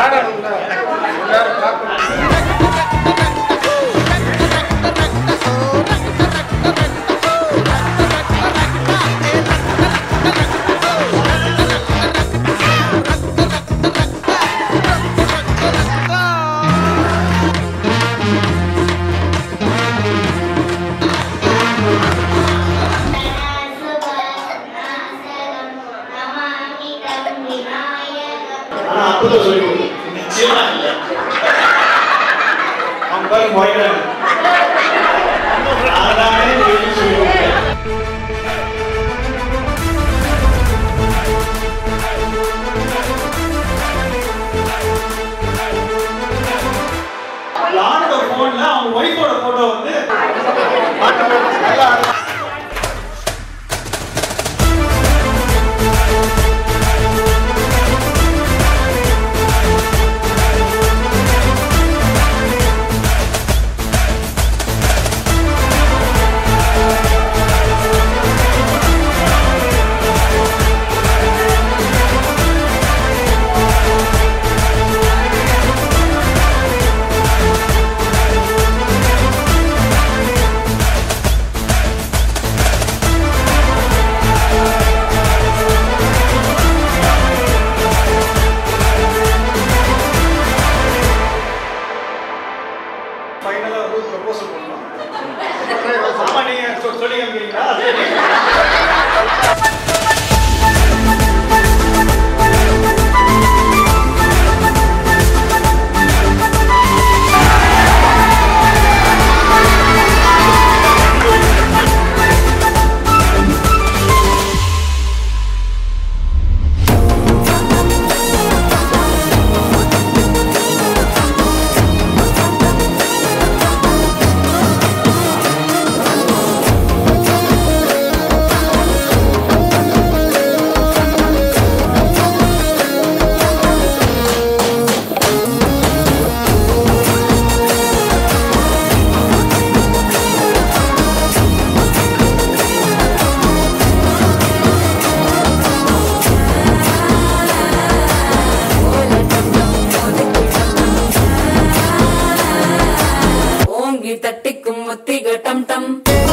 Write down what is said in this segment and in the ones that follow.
ஆடணும்ல எல்லாரும் பார்க்கணும் ஆனா அற்புதம் சொல்லி கொடு. நிச்சயமா இல்ல அவன் பாரு முறைக்கிறாங்க அதானே சொல்லி சொல்லி கொடுத்தேன். லானோட போன்ல அவன் ஒய்ஃபோட போட்டோ வந்து பாட்டு போட்டு நல்லா ஆடணும். ஃபைனலா வந்து ப்ரொபோசல் பண்ணலாம் ஆமா நீங்க சொ- சொல்லி காமிக்கிறீங்களா ஓங்கி தட்டிக்கும் ஒத்திக டம் டம்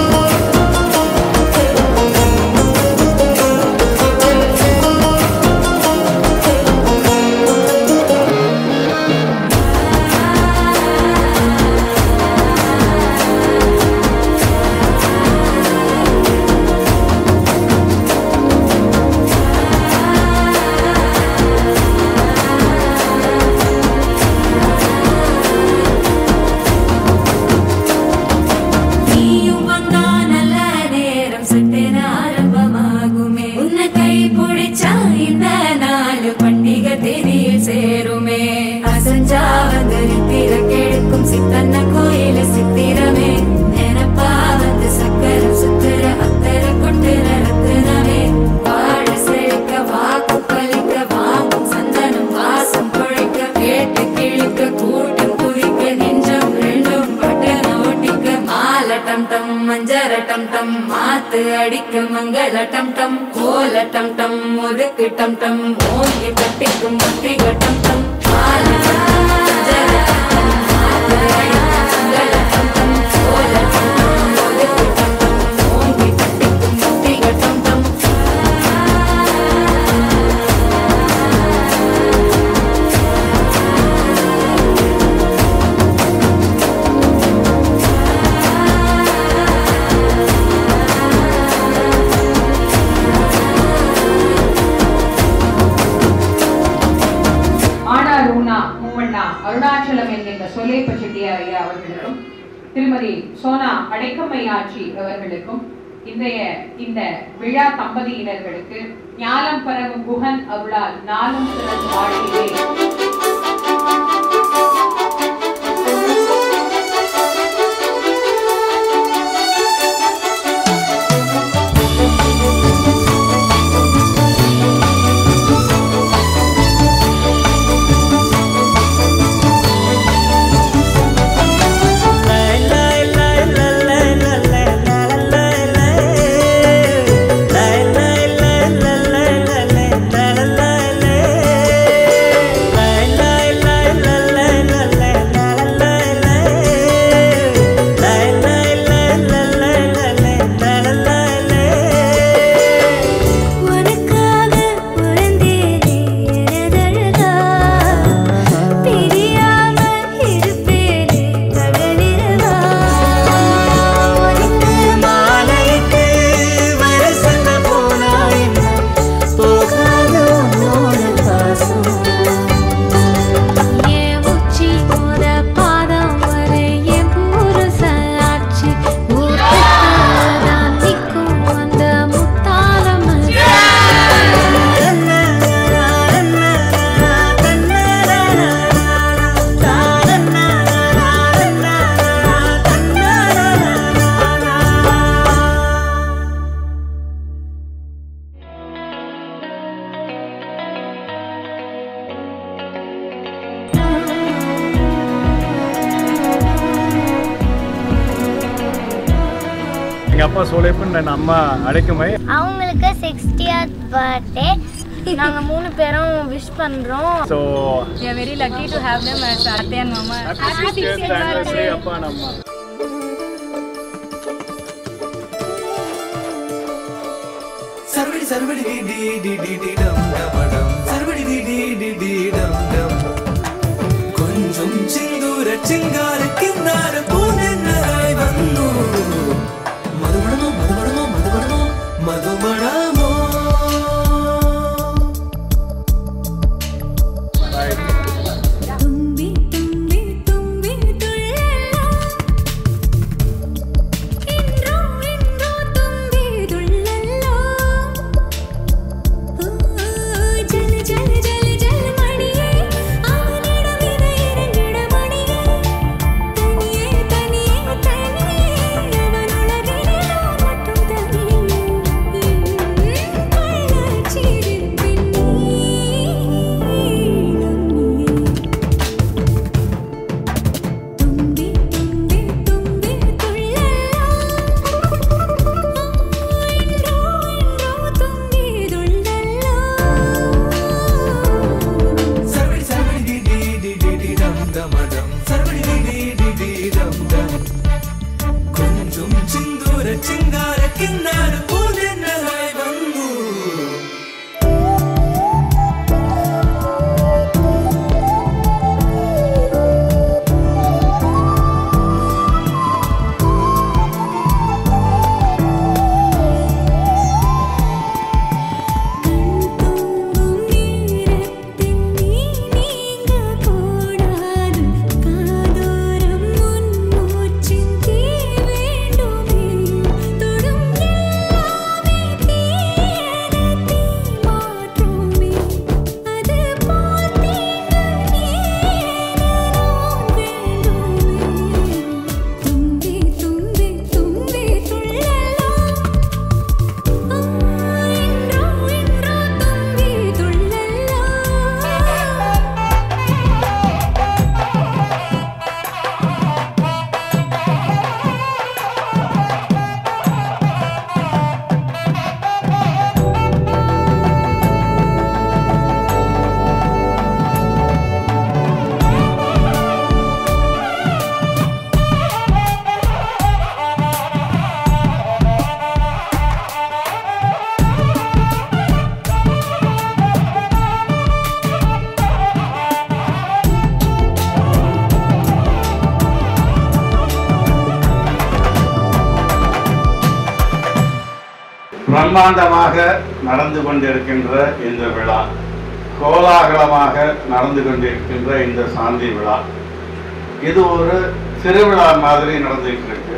நீயும் வந்தா நல்ல நேரம் சட்டென ஆரம்பமாகுமே உன்னை கை பிடிச்சா இந்த நாலு பண்டிகை தெரிய சேருமே அசஞ்சா வந்து நித்திர கெடுக்கும் சித்தன்ன கோயில சித்திரமே நினப்பா வந்து சக்கர சுத்துற அத்தர கொட்டுற ரத்தினமே வாழ செழிக்க வாக்கு பலிக்க வாங்கும் சந்தனம் வாசம் குழைக்க கேட்டு கிழிக்க கூட்டம் குதிக்க நெஞ்சம் ரெண்டும் பட்டன ஒட்டிக்க மால டம் டம் மஞ்சர டம் டம் மாத்து அடிக்க மங்கள டம் டம் கோல டம் டம் ஒதுக்கு டம் டம் ஓங்கி கட்டிக்கும் ஒத்திக டம் டம் மால டம் டம், மஞ்சர டம் டம், மாத்து அடிக்க மங்கள டம் டம் கோல டம் டம் ஒதுக்கு டம் டம் ஓங்கி கட்டிக்கும் ஒத்திக டம் டம் ஆனார் ஊனா மூவண்ணா அருணாச்சலம் என்கின்ற சொலேப்ப செட்டியார் ஐயா அவர்களுக்கும் திருமதி சோனா அடைக்கம்மையாட்சி அவர்களுக்கும் இன்றைய இந்த விழா தம்பதியினர்களுக்கு ஞாலம் பரவும் குகன் அருளால் நாளும் சிறந்து வாழ்கிறேன் la எங்கள் அப்பா சோலைப்பன் நான் அம்மா அடைக்குமை அவங்களுக்கு சிக்ஸ்டியத் பர்த்டே நாங்கள் மூணு பேரும் விஷ் பண்ணுறோம் so We are very lucky to have them as Ate and Mama. Happy sixtieth anniversary அப்பா and அம்மா சர்வடி சர்வடி டி டி டி டி டி டம் டமடம் சர்வடி டி டி டி டி டம் டம் கொஞ்சம் சிந்தூர ചിങ്കാര കിന്നാര പൂനെന്നരായി വന്നു മധുമണമോ മധുമണമോ മധുമണമോ മധുമണമോ തുമ്പി തുമ്പി തുമ്പി തുള്ളല്ലോ ഇൻറോ ഇൻറോ തുമ്പി തുള്ളല്ലോ ജല ജല ജല ജല മണിയേ അവനിടം ഇത് ഇരഞ്ഞിട മണിയേ തനിയേ തനിയേ തനിയേ അവനുളകിലോ മറ്റും തനിയേ കള്ളച്ചിരിപ്പിൻ നീളം നീയേ തുമ്പി തുമ്പി തുമ്പി തുള്ളല്ലോ ഇൻറോ ഇൻറോ തുമ്പി തുള്ളല്ലോ സർവടി സർവടി ടി ടി ടി ടി ടി டம் டமடம் സർവടി ടി ടി ടി ടി டம் டம் கொஞ்சம் சிந்தூர ചിങ്കാര കിന്നാര പൂനെന്നരായി വന്നു കൺതൂങ്ങും നീരത്തിൻ നീ നീങ്ങ കൂടാതെ കാതോരം മുൻമൂച്ചിൻ തീ വേണ്ടുമേ തൊടും എല്ലാമേ തീയന തീ മാറ്റുമേ അത് പോൽ തീണ്ട നീയനാൻ വേണ്ടുമേ തുമ്പി തുമ്പി തുമ്പി തുള്ളല്ലോ ഇൻറോ ഇൻറോ തുമ്പി തുള്ളല്ലോ பிரம்மாண்டமாக நடந்து கொண்டிருக்கின்ற இந்த விழா கோலாகலமாக நடந்து கொண்டிருக்கின்ற இந்த சாந்தி விழா இது ஒரு திருவிழா மாதிரி நடந்துட்டு இருக்கு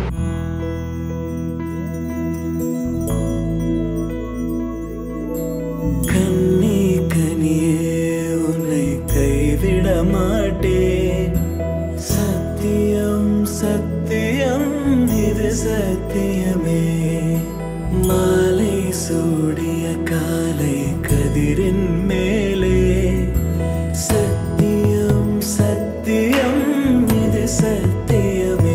கண்ணே கனியே உன்னை கைவிட மாட்டேன் சத்தியம் சத்தியம் இது சத்தியமே மாலை சூடிய காலை கதிரின் மேலே சத்தியம் சத்தியம் இது சத்தியமே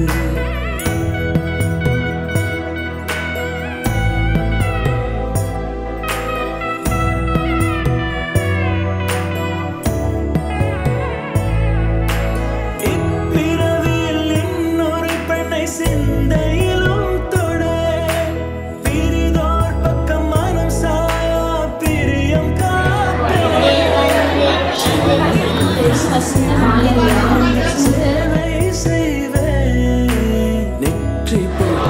இப்பிறவியில் இன்னொரு பெண்ணை சிந்தையிலும் தொட பிரிதோர் பக்கம் மனம் சாயா பிரியம் காட்டே சேவை செய்வேன் நெற்றி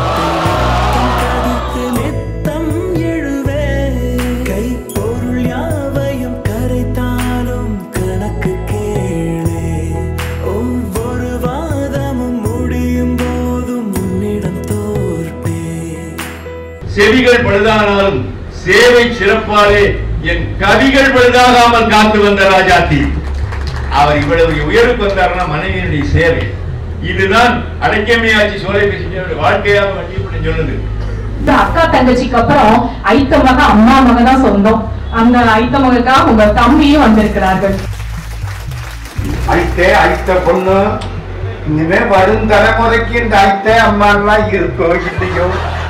போட்டு நித்தம் எழுவேன் கைப்பொருள் யாவையும் கரைத்தாலும் கணக்கு கேளே ஒவ்வொரு வாதமும் முடியும் போதும் உன்னிடம் தோற்பேன் செவிகள் பழுதானாலும் சேவை சிறப்பாலே என் கவிகள் பழுதாகாமல் காத்து வந்த ராஜாத்தி அவர் இவ்வளவு உயர்வுக்கு வந்தாருன்னா மனைவியினுடைய சேவை இதுதான் அடைக்கமையாட்சி சோலை பேசிய வாழ்க்கையாக வண்டிப்பட்டு சொல்லுது இந்த அக்கா தங்கச்சிக்கு அப்புறம் ஐத்த மக அம்மா மக தான் சொந்தம் அந்த ஐத்த மகக்கா உங்க தம்பியும் வந்திருக்கிறார்கள் ஐத்தே ஐத்த பொண்ணு இனிமே வரும் தலைமுறைக்கு இந்த அத்தை அம்மான்லாம் இருக்கோ இல்லையோ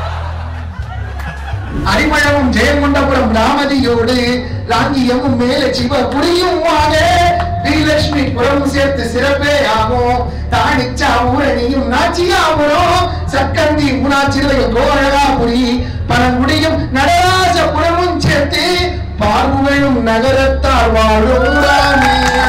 அரிமளமும் ஜெயங்கொண்டபுரம் ராமதியோடு ராங்கியமும் மேல சிவ புரியும் வாங்க வீரலட்சுமி புறமும் சேர்த்து சிறப்பே ஆகும் தானிச்சா ஊரணியும் நாச்சியாபுரம் சக்கந்தி முனாச்சிறுவையும் கோரகாபுரி பழங்குடியும் நடராஜபுரமும் சேர்த்து பார்வையும் நகரத்தார் வாழும் ராமே